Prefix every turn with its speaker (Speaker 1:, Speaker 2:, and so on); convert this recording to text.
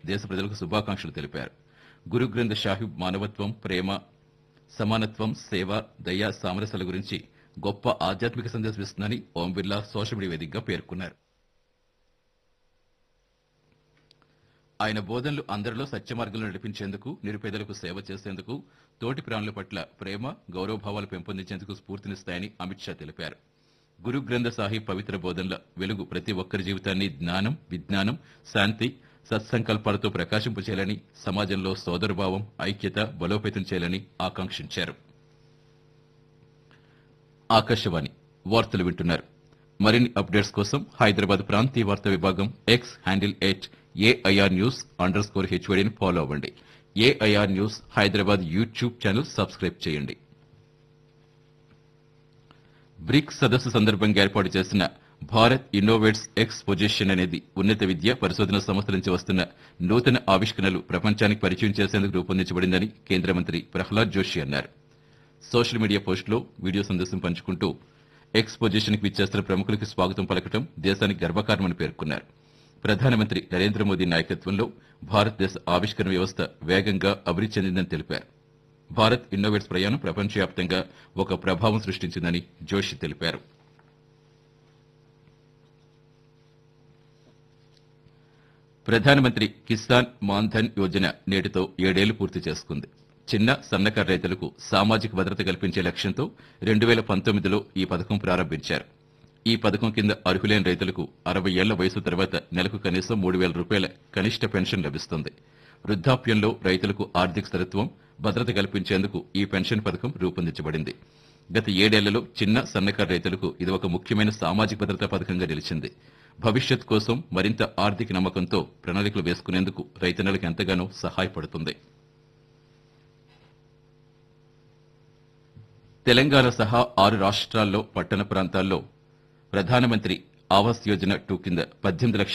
Speaker 1: దేశ ప్రజలకు శుభాకాంక్షలు తెలిపారు గురు గ్రంథ్ సాహిబ్ మానవత్వం ప్రేమ సమానత్వం సేవ దయ సామరస్యాల గురించి గొప్ప ఆధ్యాత్మిక సందేశం ఇస్తుందని ఓం బిర్లా సోషల్ మీడియా వేదికగా పేర్కొన్నారు ఆయన బోధనలు అందరిలో సత్యమార్గంలో నడిపించేందుకు నిరుపేదలకు సేవ చేసేందుకు తోటి ప్రాణుల పట్ల ప్రేమ గౌరవభావాలు పెంపొందించేందుకు స్ఫూర్తినిస్తాయని అమిత్ షా తెలిపారు గురు గ్రంథ సాహిబ్ పవిత్ర బోధనల వెలుగు ప్రతి ఒక్కరి జీవితాన్ని జ్ఞానం విజ్ఞానం శాంతి సత్సంకల్పాలతో ప్రకాశింపచేయాలని సమాజంలో సోదరభావం ఐక్యత బలోపేతం చేయాలని ఆకాంక్షించారు ఆకాశవాణి వార్తలు వింటున్నారు మరిన్ని అప్డేట్స్ కోసం హైదరాబాద్ ప్రాంతీయ వార్తా విభాగం X handle at AIR news underscore హెచ్వడిని ఫాలో అవ్వండి AIR news Hyderabad YouTube channel subscribe చేయండి బ్రిక్స్ సదస్సు సందర్భంగా ఏర్పాటు చేసిన భారత్ ఇన్నోవేట్స్ ఎక్స్పోజిషన్ అనేది ఉన్నత విద్య పరిశోధన సంస్థల నుంచి వస్తున్న నూతన ఆవిష్కరణలు ప్రపంచానికి పరిచయం చేసేందుకు రూపొందించబడిందని కేంద్ర మంత్రి ప్రహ్లాద్ జోషి అన్నారు సోషల్ మీడియా పోస్టులో వీడియో సందేశం పంచుకుంటూ ఎక్స్పోజిషన్ కి విచ్చేస్తున్న ప్రముఖులకు స్వాగతం పలకటం దేశానికి గర్వకారణమని పేర్కొన్నారు ప్రధానమంత్రి నరేంద్ర మోదీ నాయకత్వంలో భారతదేశ ఆవిష్కరణ వ్యవస్థ వేగంగా అభివృద్ధి చెందిందని తెలిపారు భారత్ ఇన్నోవేట్స్ ప్రయాణం ప్రపంచవ్యాప్తంగా ఒక ప్రభావం సృష్టించిందని జోషి తెలిపారు ప్రధానమంత్రి కిసాన్ మాన్ధన్ యోజన నేటితో ఏడేళ్లు పూర్తి చేసుకుంది చిన్న సన్నకారు రైతులకు సామాజిక భద్రత కల్పించే లక్ష్యంతో రెండు వేల పంతొమ్మిదిలో ఈ పథకం ప్రారంభించారు ఈ పథకం కింద అర్హులైన రైతులకు అరవై ఏళ్ల వయసు తర్వాత నెలకు కనీసం మూడు వేల రూపాయల కనిష్ట పెన్షన్ లభిస్తుంది వృద్ధాప్యంలో రైతులకు ఆర్థిక స్థిరత్వం భద్రత కల్పించేందుకు ఈ పెన్షన్ పథకం రూపొందించబడింది గత ఏడేళ్లలో చిన్న సన్నకారు రైతులకు ఇది ఒక ముఖ్యమైన సామాజిక భద్రతా పథకంగా నిలిచింది భవిష్యత్ కోసం మరింత ఆర్థిక నమ్మకంతో ప్రణాళికలు వేసుకునేందుకు రైతన్నలకు ఎంతగానో సహాయపడుతుంది తెలంగాణ సహా ఆరు రాష్ట్రాల్లో పట్టణ ప్రాంతాల్లో ప్రధానమంత్రి ఆవాస్ యోజన టూ కింద పద్దెనిమిది లక్షల